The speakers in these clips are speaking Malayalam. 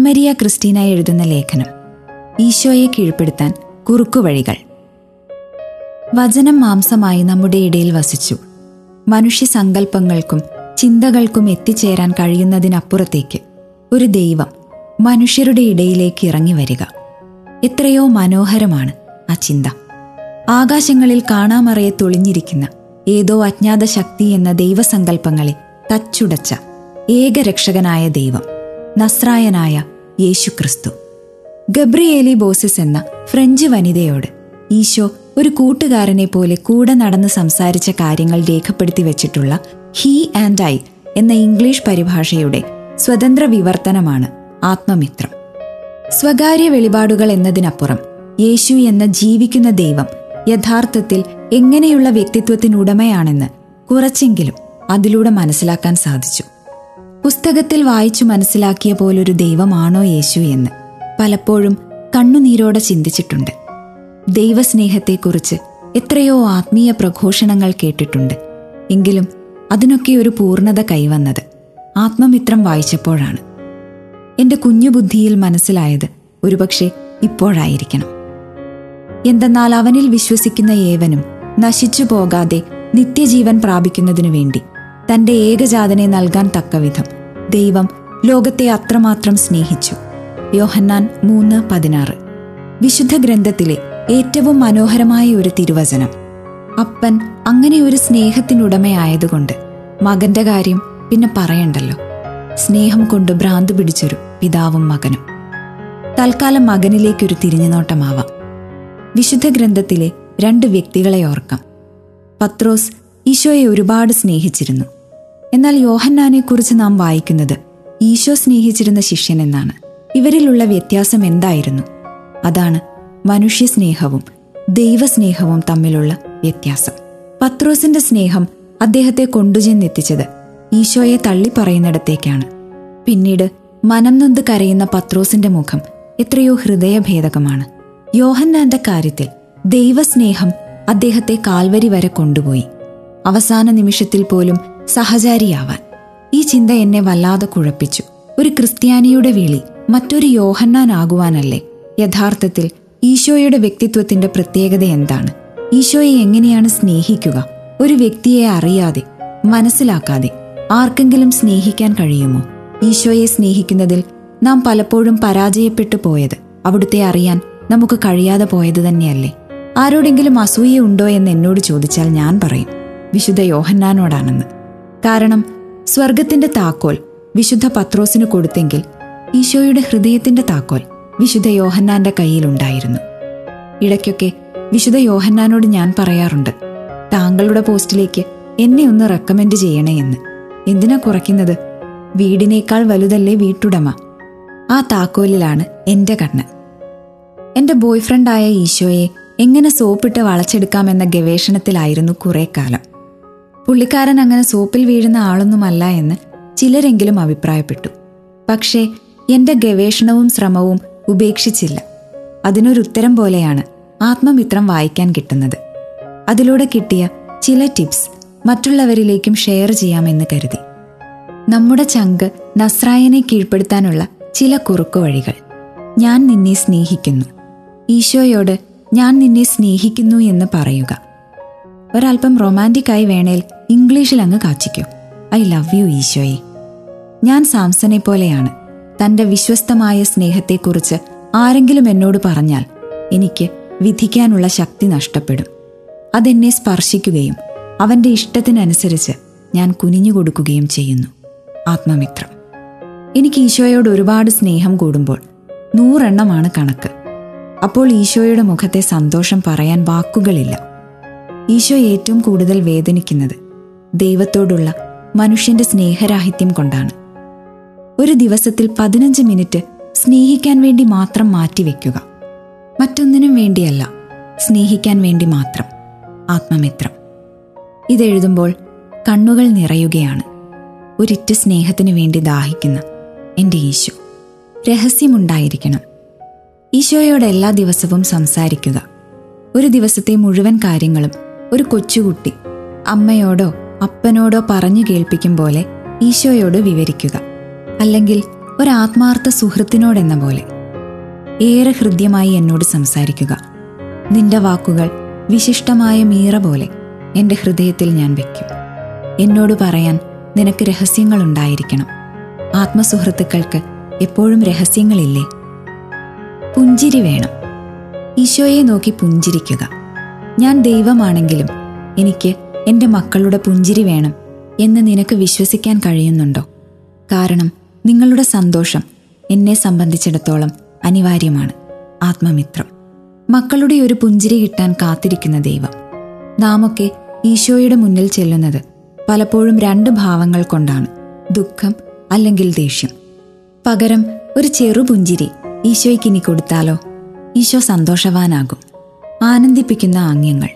അമ്മരിയ ക്രിസ്റ്റീന എഴുതുന്ന ലേഖനം ഈശോയെ കീഴ്പ്പെടുത്താൻ കുറുക്കുവഴികൾ വചനം മാംസമായി നമ്മുടെ ഇടയിൽ വസിച്ചു മനുഷ്യ സങ്കല്പങ്ങൾക്കും ചിന്തകൾക്കും എത്തിച്ചേരാൻ കഴിയുന്നതിനപ്പുറത്തേക്ക് ഒരു ദൈവം മനുഷ്യരുടെ ഇടയിലേക്ക് ഇറങ്ങി വരിക എത്രയോ മനോഹരമാണ് ആ ചിന്ത ആകാശങ്ങളിൽ കാണാമറയെ തൊളിഞ്ഞിരിക്കുന്ന ഏതോ അജ്ഞാത ശക്തി എന്ന ദൈവസങ്കല്പങ്ങളെ തച്ചുടച്ച ഏകരക്ഷകനായ ദൈവം നസ്രായനായ യേശുക്രിസ്തു ഗബ്രിയേലി ബോസിസ് എന്ന ഫ്രഞ്ച് വനിതയോട് ഈശോ ഒരു കൂട്ടുകാരനെ പോലെ കൂടെ നടന്ന് സംസാരിച്ച കാര്യങ്ങൾ രേഖപ്പെടുത്തി വെച്ചിട്ടുള്ള ഹീ ആൻഡ് ഐ എന്ന ഇംഗ്ലീഷ് പരിഭാഷയുടെ സ്വതന്ത്ര വിവർത്തനമാണ് ആത്മമിത്രം സ്വകാര്യ വെളിപാടുകൾ എന്നതിനപ്പുറം യേശു എന്ന ജീവിക്കുന്ന ദൈവം യഥാർത്ഥത്തിൽ എങ്ങനെയുള്ള വ്യക്തിത്വത്തിനുടമയാണെന്ന് കുറച്ചെങ്കിലും അതിലൂടെ മനസ്സിലാക്കാൻ സാധിച്ചു പുസ്തകത്തിൽ വായിച്ചു മനസ്സിലാക്കിയ പോലൊരു ദൈവമാണോ യേശു എന്ന് പലപ്പോഴും കണ്ണുനീരോടെ ചിന്തിച്ചിട്ടുണ്ട് ദൈവസ്നേഹത്തെക്കുറിച്ച് എത്രയോ ആത്മീയ പ്രഘോഷണങ്ങൾ കേട്ടിട്ടുണ്ട് എങ്കിലും അതിനൊക്കെ ഒരു പൂർണ്ണത കൈവന്നത് ആത്മമിത്രം വായിച്ചപ്പോഴാണ് എന്റെ കുഞ്ഞു ബുദ്ധിയിൽ മനസ്സിലായത് ഒരുപക്ഷെ ഇപ്പോഴായിരിക്കണം എന്തെന്നാൽ അവനിൽ വിശ്വസിക്കുന്ന ഏവനും നശിച്ചു പോകാതെ നിത്യജീവൻ പ്രാപിക്കുന്നതിനു വേണ്ടി തന്റെ ഏകജാതനെ നൽകാൻ തക്കവിധം ദൈവം ലോകത്തെ അത്രമാത്രം സ്നേഹിച്ചു യോഹന്നാൻ മൂന്ന് പതിനാറ് വിശുദ്ധ ഗ്രന്ഥത്തിലെ ഏറ്റവും മനോഹരമായ ഒരു തിരുവചനം അപ്പൻ അങ്ങനെ ഒരു സ്നേഹത്തിനുടമയായതുകൊണ്ട് മകന്റെ കാര്യം പിന്നെ പറയണ്ടല്ലോ സ്നേഹം കൊണ്ട് ഭ്രാന്ത് പിടിച്ചൊരു പിതാവും മകനും തൽക്കാലം മകനിലേക്കൊരു തിരിഞ്ഞുനോട്ടമാവാം വിശുദ്ധ ഗ്രന്ഥത്തിലെ രണ്ട് വ്യക്തികളെ ഓർക്കാം പത്രോസ് ഈശോയെ ഒരുപാട് സ്നേഹിച്ചിരുന്നു എന്നാൽ യോഹന്നാനെക്കുറിച്ച് നാം വായിക്കുന്നത് ഈശോ സ്നേഹിച്ചിരുന്ന ശിഷ്യൻ എന്നാണ് ഇവരിലുള്ള വ്യത്യാസം എന്തായിരുന്നു അതാണ് മനുഷ്യസ്നേഹവും ദൈവസ്നേഹവും തമ്മിലുള്ള വ്യത്യാസം പത്രോസിന്റെ സ്നേഹം അദ്ദേഹത്തെ കൊണ്ടുചെന്നെത്തിച്ചത് ഈശോയെ തള്ളിപ്പറയുന്നിടത്തേക്കാണ് പിന്നീട് മനം നൊന്ത് കരയുന്ന പത്രോസിന്റെ മുഖം എത്രയോ ഹൃദയഭേദകമാണ് യോഹന്നാന്റെ കാര്യത്തിൽ ദൈവസ്നേഹം അദ്ദേഹത്തെ കാൽവരി വരെ കൊണ്ടുപോയി അവസാന നിമിഷത്തിൽ പോലും സഹചാരിയാവാൻ ഈ ചിന്ത എന്നെ വല്ലാതെ കുഴപ്പിച്ചു ഒരു ക്രിസ്ത്യാനിയുടെ വിളി മറ്റൊരു യോഹന്നാനാകുവാനല്ലേ യഥാർത്ഥത്തിൽ ഈശോയുടെ വ്യക്തിത്വത്തിന്റെ പ്രത്യേകത എന്താണ് ഈശോയെ എങ്ങനെയാണ് സ്നേഹിക്കുക ഒരു വ്യക്തിയെ അറിയാതെ മനസ്സിലാക്കാതെ ആർക്കെങ്കിലും സ്നേഹിക്കാൻ കഴിയുമോ ഈശോയെ സ്നേഹിക്കുന്നതിൽ നാം പലപ്പോഴും പരാജയപ്പെട്ടു പോയത് അവിടുത്തെ അറിയാൻ നമുക്ക് കഴിയാതെ പോയത് തന്നെയല്ലേ ആരോടെങ്കിലും അസൂയ ഉണ്ടോ എന്ന് എന്നോട് ചോദിച്ചാൽ ഞാൻ പറയും വിശുദ്ധ യോഹന്നാനോടാണെന്ന് കാരണം സ്വർഗത്തിന്റെ താക്കോൽ വിശുദ്ധ പത്രോസിന് കൊടുത്തെങ്കിൽ ഈശോയുടെ ഹൃദയത്തിന്റെ താക്കോൽ വിശുദ്ധ യോഹന്നാന്റെ കയ്യിലുണ്ടായിരുന്നു ഇടയ്ക്കൊക്കെ വിശുദ്ധ യോഹന്നാനോട് ഞാൻ പറയാറുണ്ട് താങ്കളുടെ പോസ്റ്റിലേക്ക് എന്നെ ഒന്ന് റെക്കമെൻഡ് ചെയ്യണേ എന്ന് എന്തിനാ കുറയ്ക്കുന്നത് വീടിനേക്കാൾ വലുതല്ലേ വീട്ടുടമ ആ താക്കോലിലാണ് എന്റെ കണ്ണ് എന്റെ ബോയ്ഫ്രണ്ടായ ഈശോയെ എങ്ങനെ സോപ്പിട്ട് വളച്ചെടുക്കാമെന്ന ഗവേഷണത്തിലായിരുന്നു കുറെ കാലം പുള്ളിക്കാരൻ അങ്ങനെ സോപ്പിൽ വീഴുന്ന ആളൊന്നുമല്ല എന്ന് ചിലരെങ്കിലും അഭിപ്രായപ്പെട്ടു പക്ഷേ എന്റെ ഗവേഷണവും ശ്രമവും ഉപേക്ഷിച്ചില്ല അതിനൊരു ഉത്തരം പോലെയാണ് ആത്മമിത്രം വായിക്കാൻ കിട്ടുന്നത് അതിലൂടെ കിട്ടിയ ചില ടിപ്സ് മറ്റുള്ളവരിലേക്കും ഷെയർ ചെയ്യാമെന്ന് കരുതി നമ്മുടെ ചങ്ക് നസ്രായനെ കീഴ്പ്പെടുത്താനുള്ള ചില കുറുക്കുവഴികൾ ഞാൻ നിന്നെ സ്നേഹിക്കുന്നു ഈശോയോട് ഞാൻ നിന്നെ സ്നേഹിക്കുന്നു എന്ന് പറയുക ഒരല്പം റൊമാൻറ്റിക് ആയി വേണേൽ ഇംഗ്ലീഷിൽ അങ്ങ് കാച്ചിക്കോ ഐ ലവ് യു ഈശോയെ ഞാൻ സാംസനെ പോലെയാണ് തന്റെ വിശ്വസ്തമായ സ്നേഹത്തെക്കുറിച്ച് ആരെങ്കിലും എന്നോട് പറഞ്ഞാൽ എനിക്ക് വിധിക്കാനുള്ള ശക്തി നഷ്ടപ്പെടും അതെന്നെ സ്പർശിക്കുകയും അവന്റെ ഇഷ്ടത്തിനനുസരിച്ച് ഞാൻ കുനിഞ്ഞു കൊടുക്കുകയും ചെയ്യുന്നു ആത്മമിത്രം എനിക്ക് ഈശോയോട് ഒരുപാട് സ്നേഹം കൂടുമ്പോൾ നൂറെണ്ണമാണ് കണക്ക് അപ്പോൾ ഈശോയുടെ മുഖത്തെ സന്തോഷം പറയാൻ വാക്കുകളില്ല ഈശോ ഏറ്റവും കൂടുതൽ വേദനിക്കുന്നത് ദൈവത്തോടുള്ള മനുഷ്യന്റെ സ്നേഹരാഹിത്യം കൊണ്ടാണ് ഒരു ദിവസത്തിൽ പതിനഞ്ച് മിനിറ്റ് സ്നേഹിക്കാൻ വേണ്ടി മാത്രം മാറ്റിവെക്കുക മറ്റൊന്നിനും വേണ്ടിയല്ല സ്നേഹിക്കാൻ വേണ്ടി മാത്രം ആത്മമിത്രം ഇതെഴുതുമ്പോൾ കണ്ണുകൾ നിറയുകയാണ് ഒരിറ്റ സ്നേഹത്തിനു വേണ്ടി ദാഹിക്കുന്ന എൻ്റെ ഈശോ രഹസ്യമുണ്ടായിരിക്കണം ഈശോയോട് എല്ലാ ദിവസവും സംസാരിക്കുക ഒരു ദിവസത്തെ മുഴുവൻ കാര്യങ്ങളും ഒരു കൊച്ചുകുട്ടി അമ്മയോടോ അപ്പനോടോ പറഞ്ഞു കേൾപ്പിക്കും പോലെ ഈശോയോട് വിവരിക്കുക അല്ലെങ്കിൽ ഒരാത്മാർത്ഥ സുഹൃത്തിനോടെന്ന പോലെ ഏറെ ഹൃദ്യമായി എന്നോട് സംസാരിക്കുക നിന്റെ വാക്കുകൾ വിശിഷ്ടമായ മീറ പോലെ എൻ്റെ ഹൃദയത്തിൽ ഞാൻ വയ്ക്കും എന്നോട് പറയാൻ നിനക്ക് രഹസ്യങ്ങളുണ്ടായിരിക്കണം ആത്മസുഹൃത്തുക്കൾക്ക് എപ്പോഴും രഹസ്യങ്ങളില്ലേ പുഞ്ചിരി വേണം ഈശോയെ നോക്കി പുഞ്ചിരിക്കുക ഞാൻ ദൈവമാണെങ്കിലും എനിക്ക് എൻ്റെ മക്കളുടെ പുഞ്ചിരി വേണം എന്ന് നിനക്ക് വിശ്വസിക്കാൻ കഴിയുന്നുണ്ടോ കാരണം നിങ്ങളുടെ സന്തോഷം എന്നെ സംബന്ധിച്ചിടത്തോളം അനിവാര്യമാണ് ആത്മമിത്രം മക്കളുടെ ഒരു പുഞ്ചിരി കിട്ടാൻ കാത്തിരിക്കുന്ന ദൈവം നാമൊക്കെ ഈശോയുടെ മുന്നിൽ ചെല്ലുന്നത് പലപ്പോഴും രണ്ട് ഭാവങ്ങൾ കൊണ്ടാണ് ദുഃഖം അല്ലെങ്കിൽ ദേഷ്യം പകരം ഒരു ചെറുപുഞ്ചിരി ഈശോയ്ക്ക് ഇനി കൊടുത്താലോ ഈശോ സന്തോഷവാനാകും ആനന്ദിപ്പിക്കുന്ന ആംഗ്യങ്ങൾ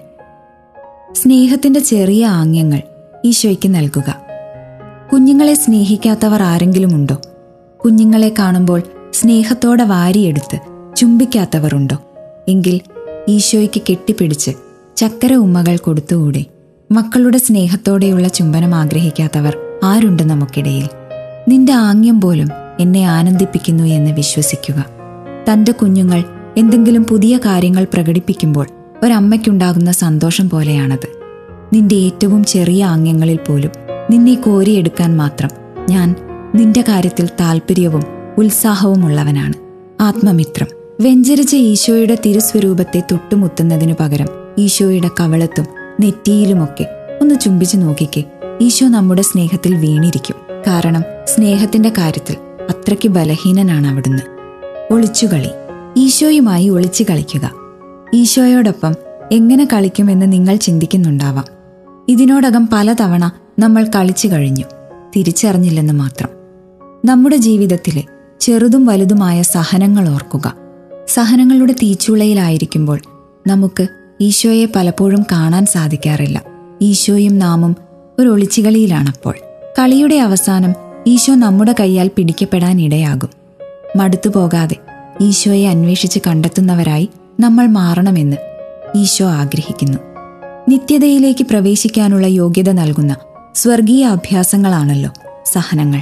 സ്നേഹത്തിന്റെ ചെറിയ ആംഗ്യങ്ങൾ ഈശോയ്ക്ക് നൽകുക കുഞ്ഞുങ്ങളെ സ്നേഹിക്കാത്തവർ ആരെങ്കിലും ഉണ്ടോ കുഞ്ഞുങ്ങളെ കാണുമ്പോൾ സ്നേഹത്തോടെ വാരിയെടുത്ത് ചുംബിക്കാത്തവർ ഉണ്ടോ എങ്കിൽ ഈശോയ്ക്ക് കെട്ടിപ്പിടിച്ച് ചക്കര ഉമ്മകൾ കൊടുത്തുകൂടെ മക്കളുടെ സ്നേഹത്തോടെയുള്ള ചുംബനം ആഗ്രഹിക്കാത്തവർ ആരുണ്ട് നമുക്കിടയിൽ നിന്റെ ആംഗ്യം പോലും എന്നെ ആനന്ദിപ്പിക്കുന്നു എന്ന് വിശ്വസിക്കുക തന്റെ കുഞ്ഞുങ്ങൾ എന്തെങ്കിലും പുതിയ കാര്യങ്ങൾ പ്രകടിപ്പിക്കുമ്പോൾ ഒരമ്മയ്ക്കുണ്ടാകുന്ന സന്തോഷം പോലെയാണത് നിന്റെ ഏറ്റവും ചെറിയ ആംഗ്യങ്ങളിൽ പോലും നിന്നെ കോരിയെടുക്കാൻ മാത്രം ഞാൻ നിന്റെ കാര്യത്തിൽ താല്പര്യവും ഉത്സാഹവുമുള്ളവനാണ് ആത്മമിത്രം വെഞ്ചരിച്ച ഈശോയുടെ തിരുസ്വരൂപത്തെ തൊട്ടുമുത്തുന്നതിനു പകരം ഈശോയുടെ കവളത്തും നെറ്റിയിലുമൊക്കെ ഒന്ന് ചുംബിച്ചു നോക്കിക്കേ ഈശോ നമ്മുടെ സ്നേഹത്തിൽ വീണിരിക്കും കാരണം സ്നേഹത്തിന്റെ കാര്യത്തിൽ അത്രയ്ക്ക് ബലഹീനനാണ് അവിടുന്ന് ഒളിച്ചുകളി ഈശോയുമായി ഒളിച്ചു കളിക്കുക ഈശോയോടൊപ്പം എങ്ങനെ കളിക്കുമെന്ന് നിങ്ങൾ ചിന്തിക്കുന്നുണ്ടാവാം ഇതിനോടകം പലതവണ നമ്മൾ കളിച്ചു കഴിഞ്ഞു തിരിച്ചറിഞ്ഞില്ലെന്ന് മാത്രം നമ്മുടെ ജീവിതത്തിലെ ചെറുതും വലുതുമായ സഹനങ്ങൾ ഓർക്കുക സഹനങ്ങളുടെ തീച്ചുളയിലായിരിക്കുമ്പോൾ നമുക്ക് ഈശോയെ പലപ്പോഴും കാണാൻ സാധിക്കാറില്ല ഈശോയും നാമും ഒരു ഒളിച്ചുകളിയിലാണപ്പോൾ കളിയുടെ അവസാനം ഈശോ നമ്മുടെ കൈയാൽ പിടിക്കപ്പെടാൻ ഇടയാകും മടുത്തു പോകാതെ ഈശോയെ അന്വേഷിച്ച് കണ്ടെത്തുന്നവരായി നമ്മൾ മാറണമെന്ന് ഈശോ ആഗ്രഹിക്കുന്നു നിത്യതയിലേക്ക് പ്രവേശിക്കാനുള്ള യോഗ്യത നൽകുന്ന സ്വർഗീയ അഭ്യാസങ്ങളാണല്ലോ സഹനങ്ങൾ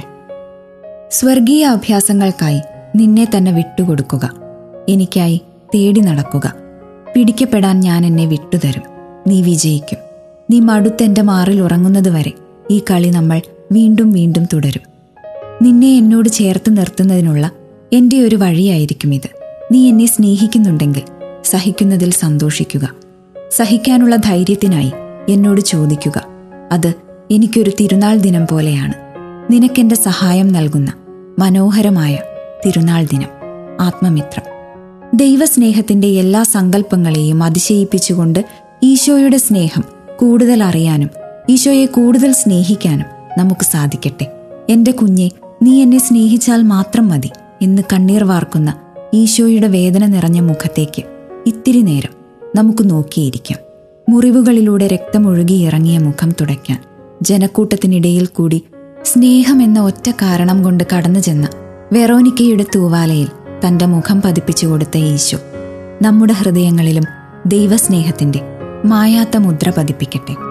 സ്വർഗീയ അഭ്യാസങ്ങൾക്കായി നിന്നെ തന്നെ വിട്ടുകൊടുക്കുക എനിക്കായി തേടി നടക്കുക പിടിക്കപ്പെടാൻ ഞാൻ എന്നെ വിട്ടുതരും നീ വിജയിക്കും നീ മടുത്തെന്റെ മാറിൽ ഉറങ്ങുന്നതുവരെ ഈ കളി നമ്മൾ വീണ്ടും വീണ്ടും തുടരും നിന്നെ എന്നോട് ചേർത്ത് നിർത്തുന്നതിനുള്ള എൻ്റെ ഒരു വഴിയായിരിക്കും ഇത് നീ എന്നെ സ്നേഹിക്കുന്നുണ്ടെങ്കിൽ സഹിക്കുന്നതിൽ സന്തോഷിക്കുക സഹിക്കാനുള്ള ധൈര്യത്തിനായി എന്നോട് ചോദിക്കുക അത് എനിക്കൊരു തിരുനാൾ ദിനം പോലെയാണ് നിനക്കെന്റെ സഹായം നൽകുന്ന മനോഹരമായ തിരുനാൾ ദിനം ആത്മമിത്രം ദൈവസ്നേഹത്തിന്റെ എല്ലാ സങ്കല്പങ്ങളെയും അതിശയിപ്പിച്ചുകൊണ്ട് ഈശോയുടെ സ്നേഹം കൂടുതൽ അറിയാനും ഈശോയെ കൂടുതൽ സ്നേഹിക്കാനും നമുക്ക് സാധിക്കട്ടെ എന്റെ കുഞ്ഞെ നീ എന്നെ സ്നേഹിച്ചാൽ മാത്രം മതി എന്ന് കണ്ണീർ വാർക്കുന്ന ഈശോയുടെ വേദന നിറഞ്ഞ മുഖത്തേക്ക് ഇത്തിരി നേരം നമുക്ക് നോക്കിയിരിക്കാം മുറിവുകളിലൂടെ രക്തമൊഴുകി ഇറങ്ങിയ മുഖം തുടയ്ക്കാൻ ജനക്കൂട്ടത്തിനിടയിൽ കൂടി സ്നേഹം എന്ന ഒറ്റ കാരണം കൊണ്ട് കടന്നു ചെന്ന വെറോനിക്കയുടെ തൂവാലയിൽ തന്റെ മുഖം പതിപ്പിച്ചു കൊടുത്ത ഈശോ നമ്മുടെ ഹൃദയങ്ങളിലും ദൈവസ്നേഹത്തിന്റെ മായാത്ത മുദ്ര പതിപ്പിക്കട്ടെ